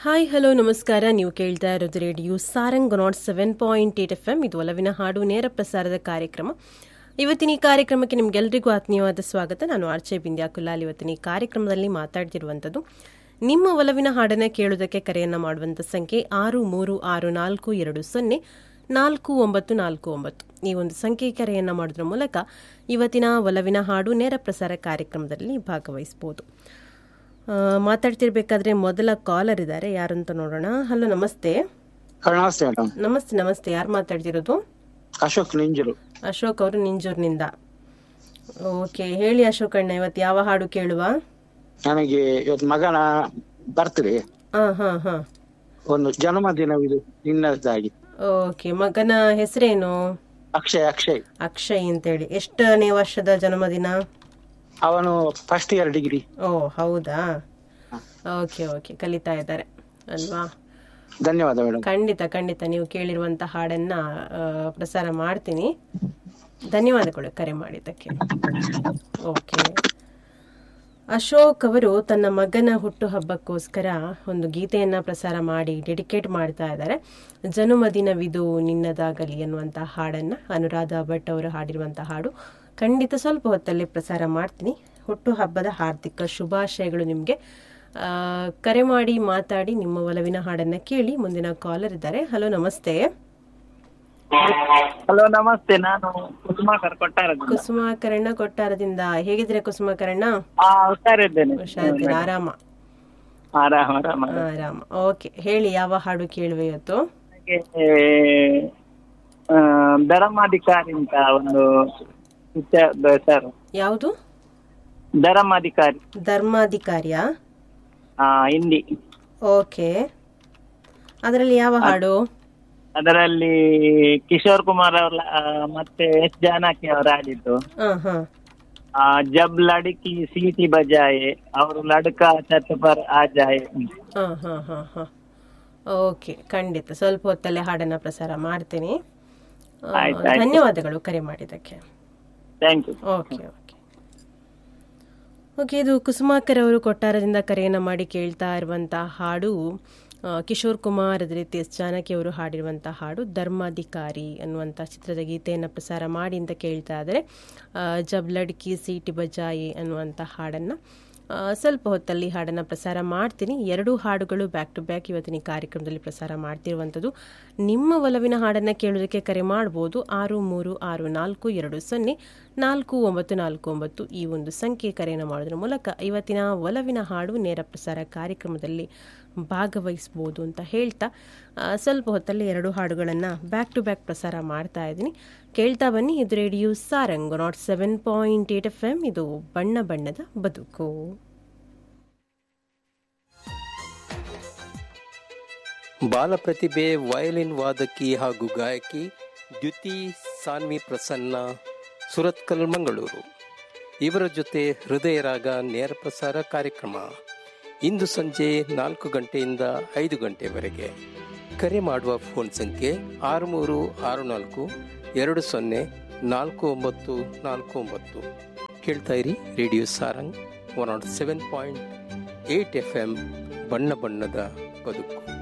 Hi hello ನಮಸ್ಕಾರ ನೀವು ಕೇಳ್ತಾ ಇರೋದು radio Sarang nought seven point eight F M ಇದು ಒಲವಿನ ಹಾಡು ನೇರ ಪ್ರಸಾರದ ಕಾರ್ಯಕ್ರಮ ಇವತ್ತಿನ ಈ ಕಾರ್ಯಕ್ರಮಕ್ಕೆ ನಿಮ್ಗೆಲ್ರಿಗೂ ಆತ್ಮೀಯವಾದ ಸ್ವಾಗತ ನಾನು ಆರ್ಚೆ ಬಿಂದ್ಯಾ ಕುಲಾಲ್ ಇವತ್ತಿನ ಈ ಕಾರ್ಯಕ್ರಮದಲ್ಲಿ ಮಾತಾಡ್ತಿರುವಂಥದ್ದು ನಿಮ್ಮ ಒಲವಿನ ಹಾಡನ್ನ ಕೇಳುವುದಕ್ಕೆ ಕರೆಯನ್ನ ಮಾಡುವಂಥ ಸಂಖ್ಯೆ ಆರು ಮೂರು ಆರು ನಾಲ್ಕು ಎರಡು ಸೊನ್ನೆ ನಾಲ್ಕು ಒಂಬತ್ತು ನಾಲ್ಕು ಒಂಬತ್ತು ಈ ಒಂದು ಸಂಖ್ಯೆ ಕರೆಯನ್ನ ಮಾಡೋದ್ರ ಮೂಲಕ ಇವತ್ತಿನ ಒಲವಿನ ಹಾಡು ನೇರ ಪ್ರಸಾರ ಕಾರ್ಯಕ್ರಮದಲ್ಲಿ ಭಾಗವಹಿಸಬಹುದು ಆ, ಮಾತಾಡ್ತಿರ್ಬೇಕಾದ್ರೆ ಮೊದಲ ಕಾಲರ್ ಇದ್ದಾರೆ ಯಾರಂತ ನೋಡೋಣ ಹಲೋ ನಮಸ್ತೆ ನಮಸ್ತೆ ಮೇಡಮ್ ನಮಸ್ತೆ ನಮಸ್ತೆ ಯಾರು ಮಾತಾಡ್ತಿರೋದು ಅಶೋಕ್ ನಿಂಜರು ಅಶೋಕ್ ಅವರು ನಿಂಜೂರ್ನಿಂದ ಓಕೆ ಹೇಳಿ ಅಶೋಕ್ ಅಣ್ಣ ಇವತ್ತು ಯಾವ ಹಾಡು ಕೇಳುವ ನನಗೆ ಇವತ್ತು ಮಗನ ಬರ್ತ್ಡೇ ಹಾ ಹಾ ಹಾ ಒಂದು ಜನ್ಮದಿನವಿದು ನಿನ್ನದಾಗಿ ಓಕೆ ಮಗನ ಹೆಸರೇನು ಅಕ್ಷಯ್ ಅಕ್ಷಯ್ ಅಕ್ಷಯ್ ಅಂತೇಳಿ ಎಷ್ಟನೇ ವರ್ಷದ ಜನ್ಮದಿನ ಅವನು ಫಸ್ಟ್ ಇಯರ್ ಡಿಗ್ರಿ ಓ ಹೌದಾ ಓಕೆ ಓಕೆ ಕಲಿತಾ ಇದ್ದಾರೆ ಅಲ್ವಾ ಧನ್ಯವಾದ ಮೇಡಮ್ ಖಂಡಿತ ಖಂಡಿತ ನೀವು ಕೇಳಿರುವಂತ ಹಾಡನ್ನ ಆ, ಪ್ರಸಾರ ಮಾಡ್ತೀನಿ ಧನ್ಯವಾದಗಳು ಕರೆ ಮಾಡಿದ್ದಕ್ಕೆ ಓಕೆ ಅಶೋಕ್ ಅವರು ತನ್ನ ಮಗನ ಹುಟ್ಟುಹಬ್ಬಕ್ಕೋಸ್ಕರ ಒಂದು ಗೀತೆಯನ್ನ ಪ್ರಸಾರ ಮಾಡಿ ಡೆಡಿಕೇಟ್ ಮಾಡ್ತಾ ಇದ್ದಾರೆ ಜನುಮದಿನವಿದು ನಿನ್ನದಾಗಲಿ ಅನ್ನುವಂಥ ಹಾಡನ್ನ ಅನುರಾಧ ಭಟ್ ಅವರು ಹಾಡಿರುವಂಥ ಹಾಡು ಖಂಡಿತ ಸ್ವಲ್ಪ ಹೊತ್ತಲ್ಲಿ ಪ್ರಸಾರ ಮಾಡ್ತೀನಿ ಹುಟ್ಟುಹಬ್ಬದ ಹಾರ್ದಿಕ ಶುಭಾಶಯಗಳು ನಿಮಗೆ ಆ, ಕರೆ ಮಾಡಿ ಮಾತಾಡಿ ನಿಮ್ಮ ಒಲವಿನ ಹಾಡನ್ನ ಕೇಳಿ ಮುಂದಿನ ಕಾಲರ್ ಇದ್ದಾರೆ ಹಲೋ ನಮಸ್ತೆ ಹಲೋ ನಮಸ್ತೆ ನಾನು ಕುಸುಮಾಕರ್ ಕೊಟ್ಟಾರದಿಂದ ಕುಸುಮಾಕರಣ್ಣ ಕೊಟ್ಟಾರದಿಂದ ಹೇಗಿದ್ರೆ ಕುಸುಮಾಕರಣ್ಣ ಆ ಹುಷಾರಿದ್ದೇನೆ ಹುಷಾರಿದ್ದೀರಾ ಆರಾಮ ಆರಾಮ ಆರಾಮ ಆರಾಮ ಓಕೆ ಹೇಳಿ ಯಾವ ಹಾಡು ಕೇಳುವೆ ಇವತ್ತು ನನಗೆ ಆ, ಧರ್ಮಾಧಿಕಾರಿ ಅಂತ ಒಂದು ವಿಚಾರ ಸರ್ ಯಾವುದು ಧರ್ಮಾಧಿಕಾರಿ ಧರ್ಮಾಧಿಕಾರಿಯ ಆ ಹಿಂದಿ ಓಕೆ ಅದರಲ್ಲಿ ಯಾವ ಹಾಡು ಅದರಲ್ಲಿ ಕಿಶೋರ್ ಕುಮಾರ್ ಅವರ ಆ, ಮತ್ತೆ ಎಸ್ ಜಾನಕಿ ಅವರು ಆಡಿದ್ದು ಹಾ ಹಾ ಆ, ಜಬ್ ಲಡ್ಕಿ ಸೀಟಿ ಬಜಾಯೆ ಅವರು ಲಡ್ಕ ಛತ್ ಪರ್ ಆ ಜಾಯೆ ಹಾ ಹಾ ಹಾ ಹಾ ಓಕೆ ಖಂಡಿತ ಸ್ವಲ್ಪ ಹೊತ್ತಲ್ಲೇ ಹಾಡನ್ನ ಪ್ರಸಾರ ಮಾಡ್ತೀನಿ ಆ, ಆಯ್ತು, ಆಯ್ತು. ಧನ್ಯವಾದಗಳು ಕರೆ ಮಾಡಿದ್ದಕ್ಕೆ thank you okay okay okay ಇದು ಕುಸುಮಾಕರ್ ಅವರು ಕೊಟ್ಟಾರದಿಂದ ಕರೆಯನ್ನು ಮಾಡಿ ಕೇಳ್ತಾ ಇರುವಂಥ ಹಾಡು ಆ, ಕಿಶೋರ್ ಕುಮಾರ್ ಅದೇ ರೀತಿ ಎಸ್ ಜಾನಕಿ ಅವರು ಹಾಡಿರುವಂಥ ಹಾಡು ಧರ್ಮಾಧಿಕಾರಿ ಅನ್ನುವಂಥ ಚಿತ್ರದ ಗೀತೆಯನ್ನು ಪ್ರಸಾರ ಮಾಡಿ ಅಂತ ಕೇಳ್ತಾ ಇದ್ದಾರೆ ಆ, ಜಬ್ ಲಡ್ಕಿ ಸೀಟಿ ಬಜಾಯಿ ಅನ್ನುವಂಥ ಹಾಡನ್ನು ಆ, ಸ್ವಲ್ಪ ಹೊತ್ತಲ್ಲಿ ಹಾಡನ್ನು ಪ್ರಸಾರ ಮಾಡ್ತೀನಿ ಎರಡು ಹಾಡುಗಳು ಬ್ಯಾಕ್ ಟು ಬ್ಯಾಕ್ ಇವತ್ತಿನ ಈ ಕಾರ್ಯಕ್ರಮದಲ್ಲಿ ಪ್ರಸಾರ ಮಾಡ್ತಿರುವಂಥದ್ದು ನಿಮ್ಮ ಒಲವಿನ ಹಾಡನ್ನು ಕೇಳೋದಕ್ಕೆ ಕರೆ ಮಾಡ್ಬೋದು ಆರು ಮೂರು ಆರು ನಾಲ್ಕು ಎರಡು ಸೊನ್ನೆ ನಾಲ್ಕು ಒಂಬತ್ತು ನಾಲ್ಕು ಒಂಬತ್ತು ಈ ಒಂದು ಸಂಖ್ಯೆ ಕರೆಯನ್ನು ಮಾಡೋದ್ರ ಮೂಲಕ ಇವತ್ತಿನ ಒಲವಿನ ಹಾಡು ನೇರ ಪ್ರಸಾರ ಕಾರ್ಯಕ್ರಮದಲ್ಲಿ ಭಾಗವಹಿಸ್ಬೋದು ಅಂತ ಹೇಳ್ತಾ ಆ, ಸ್ವಲ್ಪ ಹೊತ್ತಲ್ಲಿ ಎರಡು ಹಾಡುಗಳನ್ನು ಬ್ಯಾಕ್ ಟು ಬ್ಯಾಕ್ ಪ್ರಸಾರ ಮಾಡ್ತಾ ಇದ್ದೀನಿ ಕೇಳ್ತಾ ಬನ್ನಿ ಇದು radio Sarang nought seven point eight F M ಇದು ಬಣ್ಣ ಬಣ್ಣದ ಬದುಕು ಬಾಲಪ್ರತಿಭೆ ವಯಲಿನ್ ವಾದಕಿ ಹಾಗೂ ಗಾಯಕಿ ದ್ಯುತಿ ಸಾನ್ವಿ ಪ್ರಸನ್ನ ಸುರತ್ಕಲ್ ಮಂಗಳೂರು ಇವರ ಜೊತೆ ಹೃದಯ ರಾಗ ನೇರ ಪ್ರಸಾರ ಕಾರ್ಯಕ್ರಮ ಇಂದು ಸಂಜೆ ನಾಲ್ಕು ಗಂಟೆಯಿಂದ ಐದು ಗಂಟೆವರೆಗೆ ಕರೆ ಮಾಡುವ ಫೋನ್ ಸಂಖ್ಯೆ ಆರು ಮೂರು ಆರು ನಾಲ್ಕು ಎರಡು ಸೊನ್ನೆ ನಾಲ್ಕು ಒಂಬತ್ತು ನಾಲ್ಕು ಒಂಬತ್ತು ಕೇಳ್ತಾ ಇರಿ radio Sarang one nought seven point eight F M ಬಣ್ಣ ಬಣ್ಣದ ಬದುಕು